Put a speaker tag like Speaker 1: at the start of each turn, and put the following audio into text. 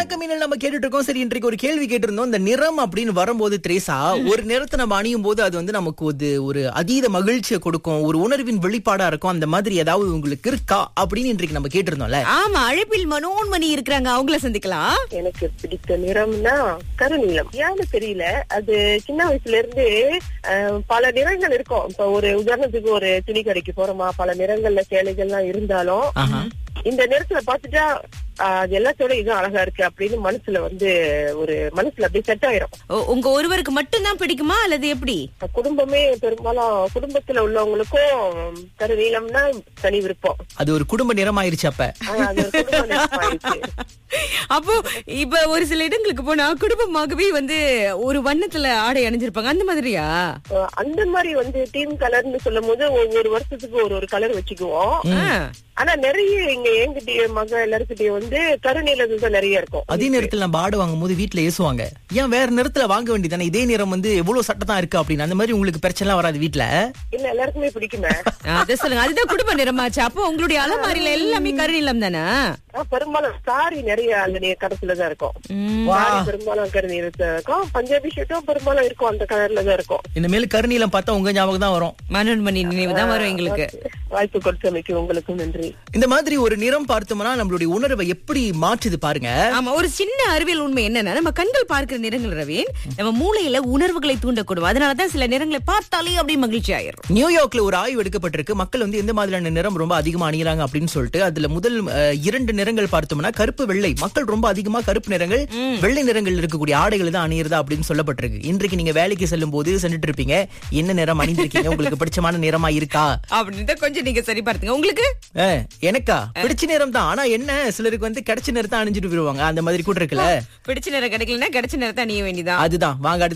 Speaker 1: வணக்கம் மீனல் நம்ம கேட்டுட்டு இருக்கோம் சரி இன்றைக்கு ஒரு கேள்வி கேட்டிருந்தோம் இந்த நிறம் அப்படின்னு வரும்போது திரேசா ஒரு நிறத்தை நம்ம அணியும் போது அது வந்து நமக்கு ஒரு ஒரு அதீத மகிழ்ச்சியை கொடுக்கும் ஒரு உணர்வின் வெளிப்பாடா இருக்கும் அந்த மாதிரி ஏதாவது உங்களுக்கு இருக்கா அப்படின்னு இன்றைக்கு நம்ம கேட்டிருந்தோம்ல
Speaker 2: ஆமா அழைப்பில் மனோன்மணி இருக்கிறாங்க அவங்கள சந்திக்கலாம்
Speaker 3: எனக்கு பிடித்த நிறம்னா கருநீலம் ஏன்னு தெரியல அது சின்ன வயசுல இருந்து அஹ், பல நிறங்கள் இருக்கும் இப்ப ஒரு உதாரணத்துக்கு ஒரு துணி கடைக்கு போறோமா பல நிறங்கள்ல சேலைகள்லாம் இருந்தாலும்
Speaker 1: ஆஹா.
Speaker 3: இந்த நிறத்துல பாத்துட்டா அஹ், அது எல்லாத்தோட இதுவும் அழகா இருக்கு அப்படின்னு மனசுல வந்து ஒரு மனசுல அப்படியே செட் ஆயிரும்
Speaker 2: ஓ, உங்க ஒருவருக்கு மட்டும்தான் பிடிக்குமா அல்லது எப்படி
Speaker 3: குடும்பமே பெரும்பாலும் குடும்பத்துல உள்ளவங்களுக்கும் கருநீலம்னா தனி விருப்பம்
Speaker 1: அது ஒரு குடும்ப நிறம் ஆயிருச்சு அப்ப
Speaker 3: ஆனா அது ஒரு குடும்ப நிறமாயிடுச்சு.
Speaker 2: அப்போ இப்ப ஒரு சில இடங்களுக்கு போனா குடும்பமாகவே வந்து ஒரு வண்ணத்துல ஆடை அணிஞ்சிருப்பாங்க அந்த மாதிரியா
Speaker 3: அஹ், அந்த மாதிரி வந்து டீம் கலர்னு சொல்லும் போது ஒவ்வொரு வருஷத்துக்கு ஒரு ஒரு கலர் வச்சுக்குவோம்
Speaker 2: ஆ.
Speaker 3: ஆனா நிறைய இங்க எங்கிட்டயே மக எல்லாருக்கிட்டயும் வந்து கருநீலங்கள் தான் நிறைய இருக்கும்
Speaker 1: அதே நேரத்துல நம்ம ஆடு வாங்கும் போது வீட்டுல ஏசுவாங்க ஏன் வேற நிறத்துல வாங்க வேண்டியதானே இதே நிறம் வந்து எவ்வளவு சட்டை இருக்கு அப்படின்னு அந்த மாதிரி உங்களுக்கு பிரச்சனை எல்லாம் வராது வீட்டுல
Speaker 3: இல்ல எல்லாருக்குமே பிடிக்குமே
Speaker 2: அத சொல்லுங்க அதுதான் குடும்ப நிறமாச்சு அப்போ உங்களுடைய அலமாரியில எல்லாமே கருநிலம் தானே
Speaker 3: ஆனா, பெரும்பாலும் சாரி நிறைய அந்த நீ கடத்துல தான் இருக்கும்
Speaker 2: ம்.
Speaker 3: சாரி பெரும்பாலும் கருநீலத்துல இருக்கும் பஞ்சாபி ஷர்ட்டும் பெரும்பாலும் இருக்கும் அந்த கலர்ல தான் இருக்கும்
Speaker 1: இனிமேல் கருநீலம் பார்த்தா உங்க ஞாபகம் தான் வரும்
Speaker 2: மனோன்மணி நினைவு தான் வரும் எங்களுக்கு
Speaker 3: வாய்ப்பு கொடுத்தமைக்கு உங்களுக்கும் நன்றி
Speaker 1: இந்த மாதிரி ஒரு நிறம் பார்த்தோம்னா நம்மளுடைய உணர்வை எப்படி மாற்றுது பாருங்க
Speaker 2: ஆமா ஒரு சின்ன அறிவியல் உண்மை என்னன்னா நம்ம கண்கள் பார்க்கிற நிறங்கள் ரவீன் நம்ம மூளையில உணர்வுகளை தூண்டக்கூடும் அதனாலதான் சில நிறங்களை பார்த்தாலே அப்படியே மகிழ்ச்சி ஆயிரும்
Speaker 1: நியூயார்க்ல ஒரு ஆய்வு எடுக்கப்பட்டிருக்கு மக்கள் வந்து எந்த மாதிரியான நிறம் ரொம்ப அதிகமா அணியறாங்க அப்படின்னு சொல்லிட்டு அதுல முதல் அஹ், இரண்டு நிறங்கள் பார்த்தோம்னா கருப்பு வெள்ளை மக்கள் ரொம்ப அதிகமா கருப்பு நிறங்கள் வெள்ளை நிறங்கள் இருக்கக்கூடிய ஆடைகள் தான் அணியறதா அப்படின்னு சொல்லப்பட்டிருக்கு இன்றைக்கு நீங்க வேலைக்கு செல்லும் போது சென்றுட்டு இருப்பீங்க என்ன நிறம் அணிந்திருக்கீங்க உங்களுக்கு பிடிச்சமான நிறமா இருக்கா
Speaker 2: அப்படின்னு கொஞ்சம் நீங்க சரி பார்த்துங்க உங்களுக்கு
Speaker 1: அஹ், எனக்கா பிடிச்ச நிறம் தான் ஆனா என்ன சிலருக்கு வந்து கிடைச்ச நிறத்தை அணிஞ்சிட்டு போயிருவாங்க அந்த மாதிரி கூட இருக்குல்ல
Speaker 2: பிடிச்ச நிறம் கிடைக்கலன்னா கிடைச்ச நிறத்தை அணிய வேண்டியதான்
Speaker 1: அதுதான் வாங்க அடுத்து